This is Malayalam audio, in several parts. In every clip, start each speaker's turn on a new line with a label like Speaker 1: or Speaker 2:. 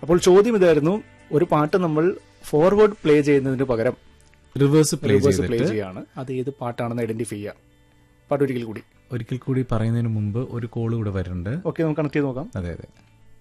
Speaker 1: അപ്പോൾ ചോദ്യം ഇതായിരുന്നു ഒരു പാട്ട് നമ്മൾ ഫോർവേഡ് പ്ലേ ചെയ്യുന്നതിന് പകരം
Speaker 2: റിവേഴ്സ് പ്ലേ
Speaker 1: റിവേഴ്സ് പ്ലേ
Speaker 2: ചെയ്തിട്ട്
Speaker 1: ചെയ്യാണ് അത് ഏത് പാട്ടാണെന്ന് ഐഡന്റിഫൈ ചെയ്യാം പാട്ട് ഒരിക്കൽ കൂടി
Speaker 2: ഒരിക്കൽ കൂടി പറയുന്നതിന് മുമ്പ് ഒരു കോൾ കൂടെ വരുന്നുണ്ട്
Speaker 1: ഓക്കെ നമുക്ക് കണക്ട് ചെയ്ത് നോക്കാം
Speaker 2: അതെ അതെ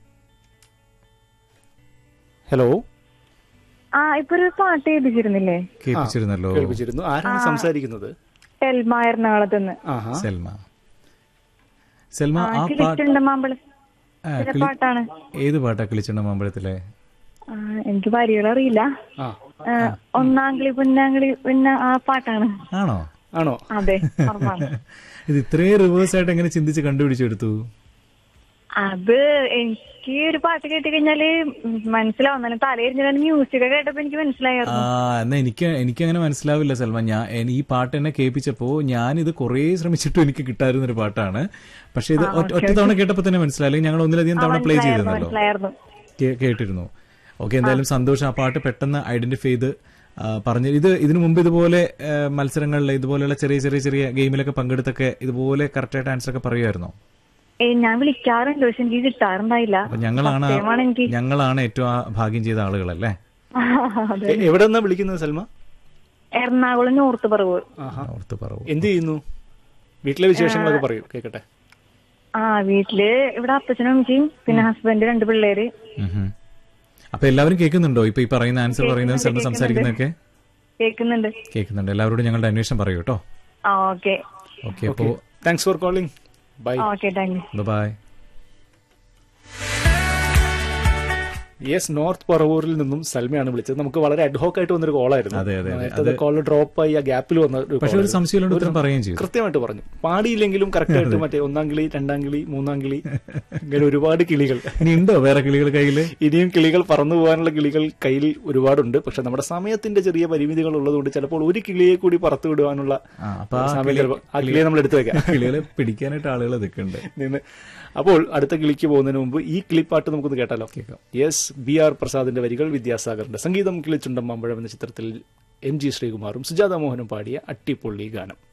Speaker 1: ഹലോ
Speaker 3: ആ ഇപ്പൊ ഒരു പാട്ട് കേൾപ്പിച്ചിരുന്നില്ലേ
Speaker 2: കേൾപ്പിച്ചിരുന്നല്ലോ
Speaker 1: കേൾപ്പിച്ചിരുന്നു ആരാണ് സംസാരിക്കുന്നത്
Speaker 3: ടെൽമ എറണാകുളത്ത് നിന്ന്
Speaker 1: ആഹാ
Speaker 2: സെൽമ സെൽമ ആ പാട്ട്
Speaker 3: കിളിച്ചുണ്ട മാമ്പഴ
Speaker 2: ആ,
Speaker 3: ചില
Speaker 2: കിളി-
Speaker 3: പാട്ടാണ്
Speaker 2: ഏത് പാട്ടാ കിളിച്ചുണ്ട മാമ്പഴത്തിലെ
Speaker 3: ആ, എനിക്ക് വരികൾ അറിയില്ല
Speaker 1: ആ
Speaker 3: ആ, ഒന്നാംകിളി പുന്നാങ്കിളി പിന്നെ ആ പാട്ടാണ്
Speaker 2: ആണോ
Speaker 1: ആണോ
Speaker 3: അതെ ഉറപ്പാണ്.
Speaker 2: ഇത് ഇത്രയും റിവേഴ്സ് ആയിട്ട് എങ്ങനെ ചിന്തിച്ച് കണ്ടുപിടിച്ചെടുത്തു
Speaker 3: അത് എനിക്ക് ഒരു പാട്ട് കേട്ട് കഴിഞ്ഞാല് മനസ്സിലാവും എന്നാലും തലയിരിഞ്ഞാൽ മ്യൂസിക് കേട്ടപ്പോ എനിക്ക്
Speaker 2: ആ
Speaker 3: മനസ്സിലായിരുന്നു
Speaker 2: എന്നാ എനിക്ക് എനിക്ക് അങ്ങനെ മനസ്സിലാവില്ല സൽമാൻ ഞാൻ എനി- ഈ പാട്ട് എന്നെ കേൾപ്പിച്ചപ്പോ ഞാൻ ഇത് കുറേ ശ്രമിച്ചിട്ടും എനിക്ക് കിട്ടാറുന്ന ഒരു പാട്ടാണ് പക്ഷെ ഇത് ഒറ്റ ഒറ്റ തവണ കേട്ടപ്പോ തന്നെ മനസ്സിലായി ഞങ്ങൾ ഒന്നിലധികം തവണ പ്ലേ ചെയ്തിരുന്നല്ലോ
Speaker 3: മനസ്സിലായിരുന്നു
Speaker 2: കേ- കേട്ടിരുന്നു ഓക്കെ എന്തായാലും സന്തോഷം ആ പാട്ട് പെട്ടെന്ന് ഐഡന്റിഫൈ ചെയ്ത് ആ, പറഞ്ഞു ഇത് ഇതിനു മുമ്പ് ഇതുപോലെ ആ, മത്സരങ്ങളിൽ ഇതുപോലെയുള്ള ചെറിയ ചെറിയ ചെറിയ ഗെയിമിലൊക്കെ പങ്കെടുത്തൊക്കെ ഇതുപോലെ കറക്റ്റായിട്ട് ആൻസർ ഒക്കെ പറയുമായിരുന്നോ
Speaker 3: ഏ ഞാൻ വിളിക്കാറുണ്ട് പക്ഷെ എനിക്ക് കിട്ടാറുണ്ടായില്ല
Speaker 2: അപ്പൊ ഞങ്ങളാണ്
Speaker 3: First time ആണ് എനിക്ക്
Speaker 2: ഞങ്ങളാണ് ഏറ്റവും ആ ഭാഗ്യം ചെയ്ത ആളുകളല്ലേ
Speaker 3: അതെ.
Speaker 1: എ- എവിടെ നിന്നാ വിളിക്കുന്നത് സൽമ
Speaker 3: എറണാകുളം നോർത്ത് പറവ്
Speaker 1: ആഹാ
Speaker 2: ഓർത്ത് പറവൂ
Speaker 1: എന്ത് ചെയ്യുന്നു വീട്ടിലെ വിശേഷങ്ങളൊക്കെ പറയൂ കേക്കട്ടെ
Speaker 3: ആ വീട്ടില് ഇവിടെ അപ്പച്ചനും അമ്മച്ചിയും പിന്നെ ഹസ്ബൻഡ് രണ്ട് പിള്ളേര്
Speaker 2: ഉം. അപ്പൊ എല്ലാവരും കേൾക്കുന്നുണ്ടോ ഇപ്പൊ ഈ പറയുന്ന ആൻസർ പറയുന്നത് സെൽമ സംസാരിക്കുന്നതൊക്കെ
Speaker 3: കേൾക്കുന്നുണ്ട്
Speaker 2: കേൾക്കുന്നുണ്ട് എല്ലാവരോടും ഞങ്ങളുടെ അന്വേഷണം പറയൂ കേട്ടോ
Speaker 3: ആ ഓക്കെ
Speaker 2: ഓക്കെ അപ്പോ
Speaker 1: thanks for calling bye
Speaker 3: okay thank you
Speaker 2: bye
Speaker 1: yes north പറവൂരിൽ നിന്നും സൽമയാണ് വിളിച്ചത് നമുക്ക് വളരെ അഡ്ഹോക്ക് ആയിട്ട് വന്നൊരു കോളായിരുന്നു
Speaker 2: അതെ, അതെ, അതെ.
Speaker 1: നേരത്തെ കോൾ ഡ്രോപ്പ് ആയി ആ ഗ്യാപ്പിൽ വന്ന ഒരു
Speaker 2: പക്ഷെ
Speaker 1: call
Speaker 2: ഒരു സംശയമില്ലാണ്ട് ഉത്തരം പറയുകയും ചെയ്തു
Speaker 1: കൃത്യമായിട്ട് പറഞ്ഞു പാടിയില്ലെങ്കിലും കറക്റ്റ് ആയിട്ട് മറ്റേ ഒന്നാം കിളി രണ്ടാം കിളി മൂന്നാം കിളി ഇങ്ങനെ ഒരുപാട് കിളികൾ
Speaker 2: ഇനി ഉണ്ടോ വേറെ കിളികൾ കയ്യില്
Speaker 1: ഇനിയും കിളികൾ പറന്നു പോകാനുള്ള കിളികൾ കയ്യിൽ ഒരുപാടുണ്ട് പക്ഷെ നമ്മുടെ സമയത്തിന്റെ ചെറിയ പരിമിതികൾ ഉള്ളതുകൊണ്ട് ചിലപ്പോൾ ഒരു കിളിയെ കൂടി പറത്തു വിടുവാനുള്ള
Speaker 2: ആ, അപ്പൊ ആ
Speaker 1: സമയം
Speaker 2: കിളി-
Speaker 1: ചിലപ്പോൾ ആ കിളിയെ നമ്മൾ എടുത്തു വെക്കാം
Speaker 2: കിളികളെ പിടിക്കാനായിട്ട് ആളുകൾ നിൽക്കുന്നുണ്ട്
Speaker 1: നിന്ന് അപ്പോൾ അടുത്ത കിളിക്ക് പോകുന്നതിന് മുമ്പ് ഈ കിളിപ്പാട്ട് നമുക്കൊന്ന് കേട്ടാലോ യെസ് ബി ആർ പ്രസാദിന്റെ വരികൾ വിദ്യാസാഗറിന്റെ സംഗീതം കിളിച്ചുണ്ടം മമ്പഴം എന്ന ചിത്രത്തിൽ എം ജി ശ്രീകുമാറും സുജാത മോഹനും പാടിയ അട്ടിപ്പൊള്ളി ഗാനം